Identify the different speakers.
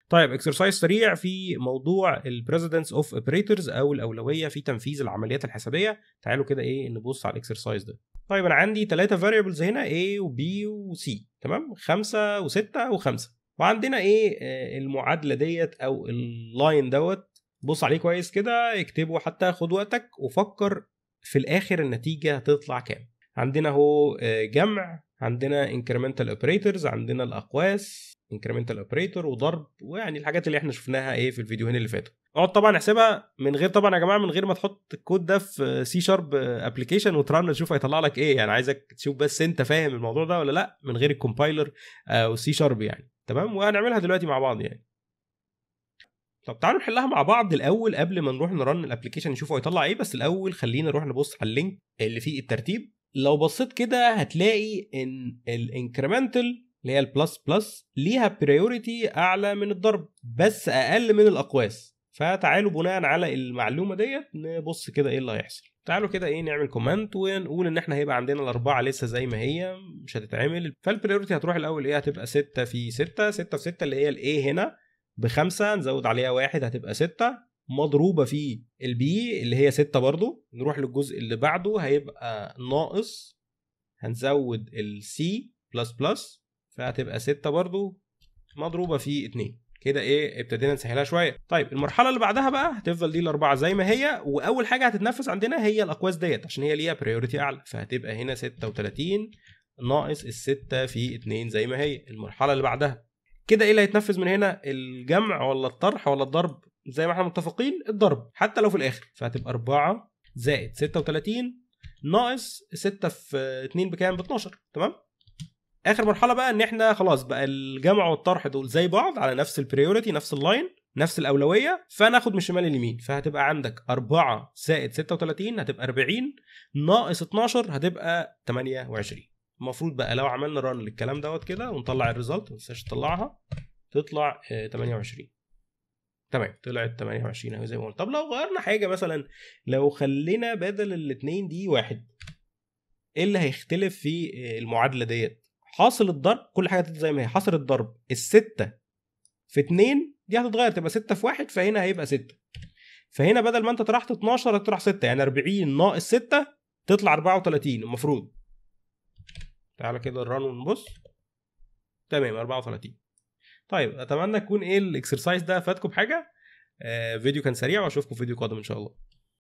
Speaker 1: طيب اكسرسايز سريع في موضوع البريزيدنس اوف اوبريتورز او الاولويه في تنفيذ العمليات الحسابيه تعالوا كده ايه نبص على الاكسرسايز ده طيب انا عندي ثلاثه فاريبلز هنا A و B و C تمام خمسة وستة وخمسة وعندنا ايه آه، المعادله ديت او اللاين دوت بص عليه كويس كده اكتبه حتى خد وقتك وفكر في الاخر النتيجه هتطلع كام عندنا اهو آه، جمع عندنا انكريمنتال اوبريتورز عندنا الاقواس انكريمنتال اوبريتور وضرب ويعني الحاجات اللي احنا شفناها ايه في الفيديوهين اللي فاتوا اقعد طبعا احسبها من غير طبعا يا جماعه من غير ما تحط الكود ده في سي شارب ابلكيشن وترن تشوف هيطلع لك ايه يعني عايزك تشوف بس انت فاهم الموضوع ده ولا لا من غير الكومبايلر او سي شارب يعني تمام وهنعملها دلوقتي مع بعض يعني طب تعالوا نحلها مع بعض الاول قبل ما نروح نرن الابلكيشن نشوف هو يطلع ايه بس الاول خلينا نروح نبص على اللينك اللي فيه الترتيب لو بصيت كده هتلاقي ان الانكريمنتال اللي هي البلس بلس ليها بريوريتي اعلى من الضرب بس اقل من الاقواس فتعالوا بناء على المعلومه ديت نبص كده ايه اللي هيحصل تعالوا كده ايه نعمل كومنت ونقول ان احنا هيبقى عندنا الاربعه لسه زي ما هي مش هتتعمل فالبريوريتي هتروح الاول ايه هتبقى 6 في 6 6 في 6 اللي هي الايه هنا بخمسة نزود عليها واحد هتبقى ستة مضروبة في البي اللي هي ستة برضو نروح للجزء اللي بعده هيبقى ناقص هنزود السي بلس بلس فهتبقى ستة برضو مضروبة في اتنين كده ايه ابتدينا نسهلها شويه طيب المرحله اللي بعدها بقى هتفضل دي الاربعه زي ما هي واول حاجه هتتنفذ عندنا هي الاقواس ديت عشان هي ليها بريوريتي اعلى فهتبقى هنا 36 ناقص الستة في 2 زي ما هي المرحله اللي بعدها كده ايه اللي هيتنفذ من هنا الجمع ولا الطرح ولا الضرب زي ما احنا متفقين الضرب حتى لو في الاخر فهتبقى 4 زائد 36 ناقص 6 في 2 بكام ب 12 تمام اخر مرحله بقى ان احنا خلاص بقى الجمع والطرح دول زي بعض على نفس البريوريتي نفس اللاين نفس الاولويه فناخد من الشمال لليمين فهتبقى عندك 4 زائد 36 هتبقى 40 ناقص 12 هتبقى 28 المفروض بقى لو عملنا ران للكلام دوت كده ونطلع الريزلت ما تنساش تطلعها تطلع آه، 28 تمام طلعت 28 اهو زي ما قلت طب لو غيرنا حاجه مثلا لو خلينا بدل الاثنين دي واحد ايه اللي هيختلف في آه، المعادله ديت حاصل الضرب كل حاجه هتبقى زي ما هي حاصل الضرب الستة في اتنين دي هتتغير تبقى ستة في واحد فهنا هيبقى ستة فهنا بدل ما انت طرحت 12 هتطرح 6 يعني 40 ناقص 6 تطلع 34 المفروض تعالى كده الران ونبص تمام 34 طيب اتمنى يكون ايه الاكسرسايز ده فاتكم بحاجه آه فيديو كان سريع واشوفكم في فيديو قادم ان شاء الله